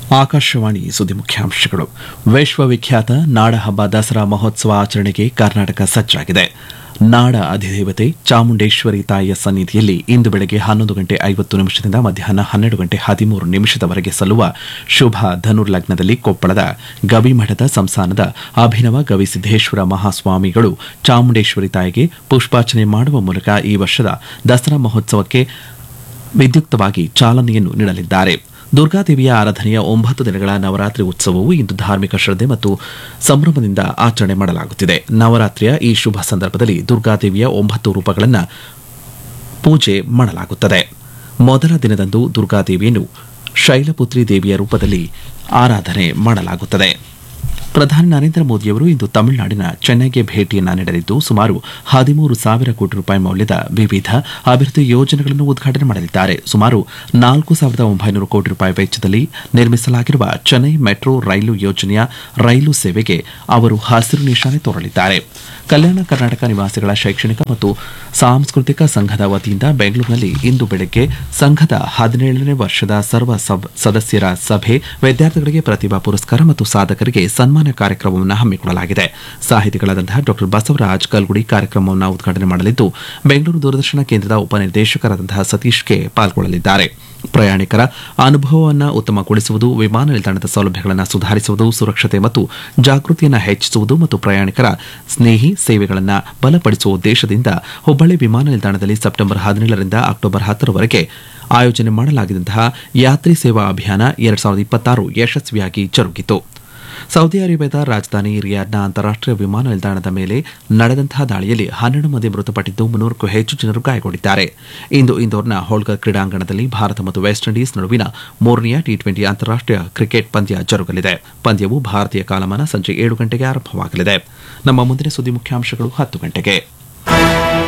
ಆಕಾಶವಾಣಿ ಸುದ್ದಿ ಮುಖ್ಯಾಂಶಗಳು ವಿಶ್ವವಿಖ್ಯಾತ ನಾಡಹಬ್ಬ ದಸರಾ ಮಹೋತ್ಸವ ಆಚರಣೆಗೆ ಕರ್ನಾಟಕ ಸಜ್ಜಾಗಿದೆ ನಾಡ ಅಧಿದೇವತೆ ಚಾಮುಂಡೇಶ್ವರಿ ತಾಯಿಯ ಸನ್ನಿಧಿಯಲ್ಲಿ ಇಂದು ಬೆಳಗ್ಗೆ ಹನ್ನೊಂದು ಗಂಟೆ ಐವತ್ತು ನಿಮಿಷದಿಂದ ಮಧ್ಯಾಹ್ನ ಹನ್ನೆರಡು ಗಂಟೆ ಹದಿಮೂರು ನಿಮಿಷದವರೆಗೆ ಸಲ್ಲುವ ಶುಭ ಧನುರ್ಲಗ್ನದಲ್ಲಿ ಕೊಪ್ಪಳದ ಗವಿಮಠದ ಸಂಸ್ಥಾನದ ಅಭಿನವ ಗವಿಸಿದ್ದೇಶ್ವರ ಮಹಾಸ್ವಾಮಿಗಳು ಚಾಮುಂಡೇಶ್ವರಿ ತಾಯಿಗೆ ಪುಷ್ಪಾರ್ಚನೆ ಮಾಡುವ ಮೂಲಕ ಈ ವರ್ಷದ ದಸರಾ ಮಹೋತ್ಸವಕ್ಕೆ ವಿದ್ಯುಕ್ತವಾಗಿ ಚಾಲನೆಯನ್ನು ನೀಡಲಿದ್ದಾರೆ ದುರ್ಗಾದೇವಿಯ ಆರಾಧನೆಯ ಒಂಬತ್ತು ದಿನಗಳ ನವರಾತ್ರಿ ಉತ್ಸವವು ಇಂದು ಧಾರ್ಮಿಕ ಶ್ರದ್ಧೆ ಮತ್ತು ಸಂಭ್ರಮದಿಂದ ಆಚರಣೆ ಮಾಡಲಾಗುತ್ತಿದೆ ನವರಾತ್ರಿಯ ಈ ಶುಭ ಸಂದರ್ಭದಲ್ಲಿ ದುರ್ಗಾದೇವಿಯ ಒಂಬತ್ತು ರೂಪಗಳನ್ನು ಪೂಜೆ ಮಾಡಲಾಗುತ್ತದೆ ಮೊದಲ ದಿನದಂದು ದುರ್ಗಾದೇವಿಯನ್ನು ಶೈಲಪುತ್ರಿ ದೇವಿಯ ರೂಪದಲ್ಲಿ ಆರಾಧನೆ ಮಾಡಲಾಗುತ್ತದೆ ಪ್ರಧಾನಿ ನರೇಂದ್ರ ಮೋದಿಯವರು ಇಂದು ತಮಿಳುನಾಡಿನ ಚೆನ್ನೈಗೆ ಭೇಟಿಯನ್ನ ನೀಡಲಿದ್ದು ಸುಮಾರು ಹದಿಮೂರು ಸಾವಿರ ಕೋಟಿ ರೂಪಾಯಿ ಮೌಲ್ಯದ ವಿವಿಧ ಅಭಿವೃದ್ಧಿ ಯೋಜನೆಗಳನ್ನು ಉದ್ಘಾಟನೆ ಮಾಡಲಿದ್ದಾರೆ ಸುಮಾರು ನಾಲ್ಕು ಸಾವಿರದ ಒಂಬೈನೂರು ಕೋಟಿ ರೂಪಾಯಿ ವೆಚ್ಚದಲ್ಲಿ ನಿರ್ಮಿಸಲಾಗಿರುವ ಚೆನ್ನೈ ಮೆಟ್ರೋ ರೈಲು ಯೋಜನೆಯ ರೈಲು ಸೇವೆಗೆ ಅವರು ಹಸಿರು ನಿಶಾನೆ ತೋರಲಿದ್ದಾರೆ ಕಲ್ಯಾಣ ಕರ್ನಾಟಕ ನಿವಾಸಿಗಳ ಶೈಕ್ಷಣಿಕ ಮತ್ತು ಸಾಂಸ್ಕೃತಿಕ ಸಂಘದ ವತಿಯಿಂದ ಬೆಂಗಳೂರಿನಲ್ಲಿ ಇಂದು ಬೆಳಗ್ಗೆ ಸಂಘದ ಹದಿನೇಳನೇ ವರ್ಷದ ಸರ್ವ ಸಬ್- ಸದಸ್ಯರ ಸಭೆ ವಿದ್ಯಾರ್ಥಿಗಳಿಗೆ ಪ್ರತಿಭಾ ಪುರಸ್ಕಾರ ಮತ್ತು ಸಾಧಕರಿಗೆ ಸನ್ಮಾನ ಕಾರ್ಯಕ್ರಮವನ್ನು ಹಮ್ಮಿಕೊಳ್ಳಲಾಗಿದೆ ಸಾಹಿತಿಗಳಾದಂತಹ ಡಾ ಬಸವರಾಜ್ ಕಲ್ಗುಡಿ ಕಾರ್ಯಕ್ರಮವನ್ನು ಉದ್ಘಾಟನೆ ಮಾಡಲಿದ್ದು ಬೆಂಗಳೂರು ದೂರದರ್ಶನ ಕೇಂದ್ರದ ಉಪನಿರ್ದೇಶಕರಾದಂತಹ ಸತೀಶ್ ಕೆ ಪಾಲ್ಗೊಳ್ಳಲಿದ್ದಾರೆ ಪ್ರಯಾಣಿಕರ ಅನುಭವವನ್ನು ಉತ್ತಮಗೊಳಿಸುವುದು ವಿಮಾನ ನಿಲ್ದಾಣದ ಸೌಲಭ್ಯಗಳನ್ನು ಸುಧಾರಿಸುವುದು ಸುರಕ್ಷತೆ ಮತ್ತು ಜಾಗೃತಿಯನ್ನು ಹೆಚ್ಚಿಸುವುದು ಮತ್ತು ಪ್ರಯಾಣಿಕರ ಸ್ನೇಹಿ ಸೇವೆಗಳನ್ನು ಬಲಪಡಿಸುವ ಉದ್ದೇಶದಿಂದ ಹುಬ್ಬಳ್ಳಿ ವಿಮಾನ ನಿಲ್ದಾಣದಲ್ಲಿ ಸೆಪ್ಟೆಂಬರ್ ಹದಿನೇಳರಿಂದ ಅಕ್ಟೋಬರ್ ಹತ್ತರವರೆಗೆ ಆಯೋಜನೆ ಮಾಡಲಾಗಿದ್ದಂತಹ ಯಾತ್ರಿ ಸೇವಾ ಅಭಿಯಾನ ಎರಡ್ ಸಾವಿರದ ಇಪ್ಪತ್ತಾರು ಯಶಸ್ವಿಯಾಗಿ ಜರುಗಿತು ಸೌದಿ ಅರೇಬಿಯಾದ ರಾಜಧಾನಿ ರಿಯಾದ್ನ ಅಂತಾರಾಷ್ಟೀಯ ವಿಮಾನ ನಿಲ್ದಾಣದ ಮೇಲೆ ನಡೆದಂತಹ ದಾಳಿಯಲ್ಲಿ ಹನ್ನೆರಡು ಮಂದಿ ಮೃತಪಟ್ಟಿದ್ದು ಮುನ್ನೂರಕ್ಕೂ ಹೆಚ್ಚು ಜನರು ಗಾಯಗೊಂಡಿದ್ದಾರೆ ಇಂದು ಇಂದೋರ್ನ ಹೋಳ್ಗರ್ ಕ್ರೀಡಾಂಗಣದಲ್ಲಿ ಭಾರತ ಮತ್ತು ವೆಸ್ಟ್ ಇಂಡೀಸ್ ನಡುವಿನ ಮೂರನೆಯ ಟಿ ಟ್ವೆಂಟಿ ಅಂತಾರಾಷ್ಟೀಯ ಕ್ರಿಕೆಟ್ ಪಂದ್ಯ ಜರುಗಲಿದೆ ಪಂದ್ಯವು ಭಾರತೀಯ ಕಾಲಮಾನ ಸಂಜೆ ಏಳು ಗಂಟೆಗೆ ಆರಂಭವಾಗಲಿದೆ ನಮ್ಮ ಮುಂದಿನ ಸುದ್ದಿ ಮುಖ್ಯಾಂಶಗಳು ಹತ್ತು ಗಂಟೆಗೆ